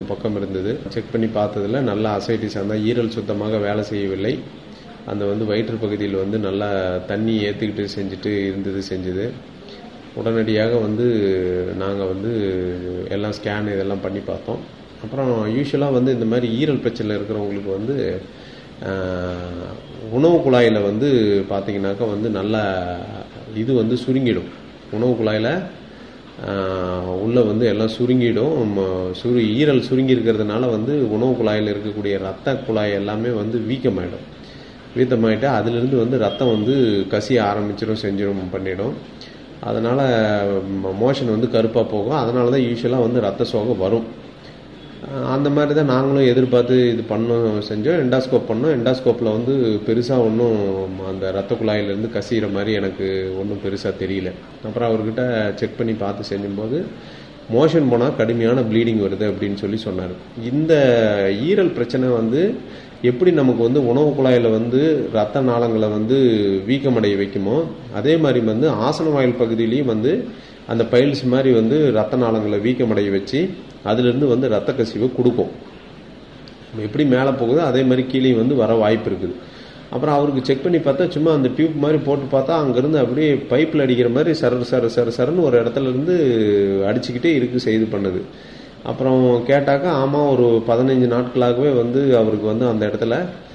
பக்கம் இருந்தது செக் பண்ணி பார்த்ததுல நல்ல அசைட்டிஸ் அந்த ஈரல் சுத்தமாக வேலை செய்யவில்லை அந்த வந்து வயிற்று பகுதியில் வந்து நல்லா தண்ணி ஏற்றிக்கிட்டு செஞ்சுட்டு இருந்தது செஞ்சது உடனடியாக வந்து நாங்கள் வந்து எல்லாம் ஸ்கேன் இதெல்லாம் பண்ணி பார்த்தோம் அப்புறம் யூஸ்வலாக வந்து இந்த மாதிரி ஈரல் பிரச்சனை இருக்கிறவங்களுக்கு வந்து ஆஹ், உணவு குழாயில் வந்து பார்த்தீங்கன்னாக்கா வந்து நல்ல இது வந்து சுருங்கிடும் உணவு குழாயில் உள்ளே வந்து எல்லாம் சுருங்கிடும் ம- சுரு ஈரல் சுருங்கி இருக்கிறதுனால வந்து உணவு குழாயில் இருக்கக்கூடிய ரத்த குழாய் எல்லாமே வந்து வீக்கமாயிடும் வீக்கமாயிட்டு அதிலிருந்து வந்து ரத்தம் வந்து கசிய ஆரம்பிச்சிடும் செஞ்சிடும் பண்ணிடும் அதனால் மோஷன் வந்து கருப்பாக போகும் அதனால தான் யூஸ்வலாக வந்து ரத்த சோகை வரும் அஹ் அந்த மாதிரி தான் நாங்களும் எதிர்பார்த்து இது பண்ணோம் செஞ்சோம் எண்டாஸ்கோப் பண்ணோம் எண்டாஸ்கோப்பில் வந்து பெருசாக ஒன்றும் அந்த ரத்த குழாயிலேருந்து கசிகிற மாதிரி எனக்கு ஒன்றும் பெருசாக தெரியல அப்புறம் அவர்கிட்ட செக் பண்ணி பார்த்து செஞ்சும்போது மோஷன் போனால் கடுமையான ப்ளீடிங் வருது அப்படின்னு சொல்லி சொன்னார் இந்த ஈரல் பிரச்சனை வந்து எப்படி நமக்கு வந்து உணவு குழாயில் வந்து ரத்த நாளங்களை வந்து வீக்கமடைய வைக்குமோ அதே மாதிரி வந்து ஆசன வாயில் பகுதியிலையும் வந்து அந்த பைல்ஸ் மாதிரி வந்து ரத்த நாளங்களை வீக்கமடைய வச்சு அதிலிருந்து வந்து ரத்த கசிவை கொடுக்கும் நம்ம எப்படி மேலே போகுதோ அதே மாதிரி கீழே வந்து வர வாய்ப்பு இருக்குது அப்புறம் அவருக்கு செக் பண்ணி பார்த்தா சும்மா அந்த டியூப் மாதிரி போட்டு பார்த்தா அங்கேருந்து அப்படியே பைப்பில் அடிக்கிற மாதிரி சர சர சர சரன்னு ஒரு இடத்துல இருந்து அடிச்சுக்கிட்டே இருக்கு செய்து பண்ணுது அப்புறம் கேட்டாக்கா ஆமாம் ஒரு பதினஞ்சு நாட்களாகவே வந்து அவருக்கு வந்து அந்த இடத்துல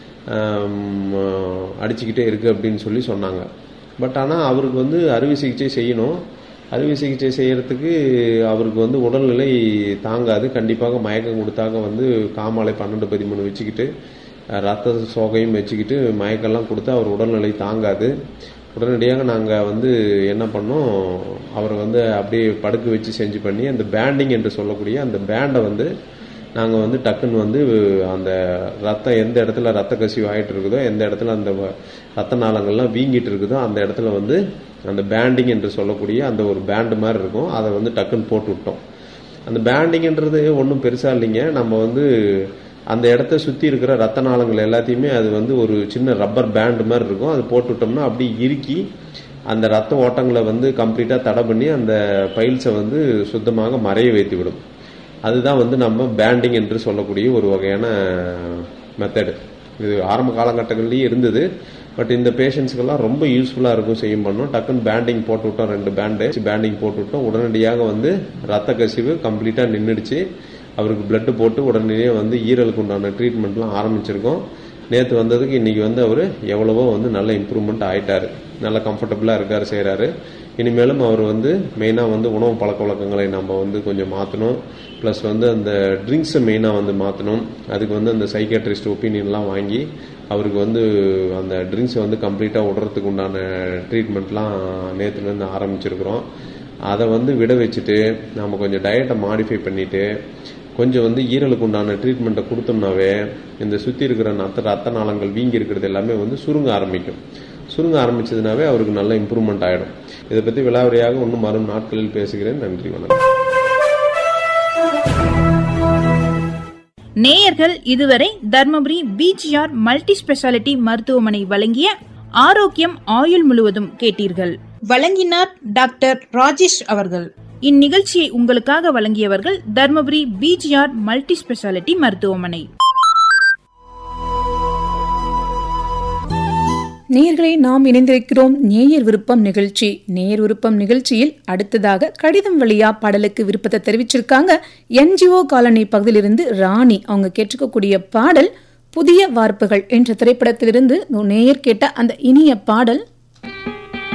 ஆம், அடிச்சுக்கிட்டே இருக்கு அப்படின்னு சொல்லி சொன்னாங்க பட் ஆனால் அவருக்கு வந்து அறுவை சிகிச்சை செய்யணும் அறுவை சிகிச்சை செய்யறதுக்கு அவருக்கு வந்து உடல்நிலை தாங்காது கண்டிப்பாக மயக்கம் கொடுத்தாக்க வந்து காமாலை பன்னெண்டு பதிமூணு வச்சுக்கிட்டு அஹ், ரத்த சோகையும் வச்சுக்கிட்டு மயக்கம்லாம் கொடுத்தா அவர் உடல்நிலை தாங்காது உடனடியாக நாங்கள் வந்து என்ன பண்ணோம் அவரை வந்து அப்படியே படுக்க வச்சு செஞ்சு பண்ணி அந்த பேண்டிங் என்று சொல்லக்கூடிய அந்த பேண்டை வந்து நாங்கள் வந்து டக்குன்னு வந்து அந்த ரத்தம் எந்த இடத்துல ரத்த கசிவு ஆகிட்டு இருக்குதோ எந்த இடத்துல அந்த வ- ரத்த நாளங்கள்லாம் வீங்கிட்டு இருக்குதோ அந்த இடத்துல வந்து அந்த பேண்டிங் என்று சொல்லக்கூடிய அந்த ஒரு பேண்டு மாதிரி இருக்கும் அதை வந்து டக்குன்னு போட்டு விட்டோம் அந்த பேண்டிங்ன்றது ஒன்றும் பெருசாக இல்லைங்க நம்ம வந்து அந்த இடத்த சுற்றி இருக்கிற ரத்த நாளங்கள் எல்லாத்தையுமே அது வந்து ஒரு சின்ன ரப்பர் பேண்ட் மாதிரி இருக்கும் அது போட்டு விட்டோம்னா அப்படியே இறுக்கி அந்த ரத்த ஓட்டங்களை வந்து கம்ப்ளீட்டாக தடை பண்ணி அந்த பைல்ஸை வந்து சுத்தமாக மறைய வைத்து விடும் அதுதான் வந்து நம்ம பேண்டிங் என்று சொல்லக்கூடிய ஒரு வகையான மெத்தடு இது ஆரம்ப காலகட்டங்கள்லேயே இருந்தது பட் இந்த பேஷண்ட்ஸ்க்கெல்லாம் ரொம்ப யூஸ்ஃபுல்லாக இருக்கும் செய்யும் பண்ணோம் டக்குன்னு பேண்டிங் போட்டு விட்டோம் ரெண்டு பேண்டு பேண்டிங் போட்டு விட்டோம் உடனடியாக வந்து ரத்த கசிவு கம்ப்ளீட்டாக நின்றுடுச்சு அவருக்கு பிளட்டு போட்டு உடனடியாக வந்து ஈரலுக்கு உண்டான ட்ரீட்மெண்ட்லாம் ஆரம்பிச்சிருக்கோம் நேற்று வந்ததுக்கு இன்னைக்கு வந்து அவர் எவ்வளவோ வந்து நல்ல இம்ப்ரூவ்மெண்ட் ஆயிட்டாரு நல்ல கம்ஃபர்டபுளாக இருக்காரு செய்கிறாரு இனிமேலும் அவர் வந்து மெயினாக வந்து உணவு பழக்க வழக்கங்களை நம்ம வந்து கொஞ்சம் மாற்றணும் ப்ளஸ் வந்து அந்த ட்ரிங்க்ஸை மெயினாக வந்து மாற்றணும் அதுக்கு வந்து அந்த சைக்காட்ரிஸ்ட் ஒப்பீனியன்லாம் வாங்கி அவருக்கு வந்து அந்த ட்ரிங்க்ஸை வந்து கம்ப்ளீட்டாக விடுறதுக்கு உண்டான ட்ரீட்மெண்ட்லாம் நேற்றுலேருந்து ஆரம்பிச்சிருக்கிறோம் அதை வந்து விட வச்சுட்டு நம்ம கொஞ்சம் டயட்டை மாடிஃபை பண்ணிட்டு கொஞ்சம் வந்து ஈரலுக்கு உண்டான ட்ரீட்மெண்ட்டை கொடுத்தோம்னாவே இந்த சுற்றி இருக்கிற ரத்த ரத்த நாளங்கள் வீங்கி இருக்கிறது எல்லாமே வந்து சுருங்க ஆரம்பிக்கும் சுருங்க ஆரம்பிச்சதுனாவே அவருக்கு நல்ல இம்ப்ரூவ்மெண்ட் ஆகிடும் இதை பற்றி விலாவரியாக இன்னும் வரும் நாட்களில் பேசுகிறேன் நன்றி வணக்கம் நேயர்கள் இதுவரை தர்மபுரி பிஜிஆர் மல்டி ஸ்பெஷாலிட்டி மருத்துவமனை வழங்கிய ஆரோக்கியம் ஆயுள் முழுவதும் கேட்டீர்கள் வழங்கினார் டாக்டர் ராஜேஷ் அவர்கள் இந்நிகழ்ச்சியை உங்களுக்காக வழங்கியவர்கள் தர்மபுரி பிஜிஆர் மல்டி ஸ்பெஷாலிட்டி மருத்துவமனை நேயர்களை நாம் இணைந்திருக்கிறோம் நேயர் விருப்பம் நிகழ்ச்சி நேயர் விருப்பம் நிகழ்ச்சியில் அடுத்ததாக கடிதம் வழியா பாடலுக்கு விருப்பத்தை தெரிவிச்சிருக்காங்க என்ஜிஓ காலனி பகுதியிலிருந்து ராணி அவங்க கேட்டிருக்கக்கூடிய பாடல் புதிய வார்ப்புகள் என்ற திரைப்படத்திலிருந்து நேயர் கேட்ட அந்த இனிய பாடல்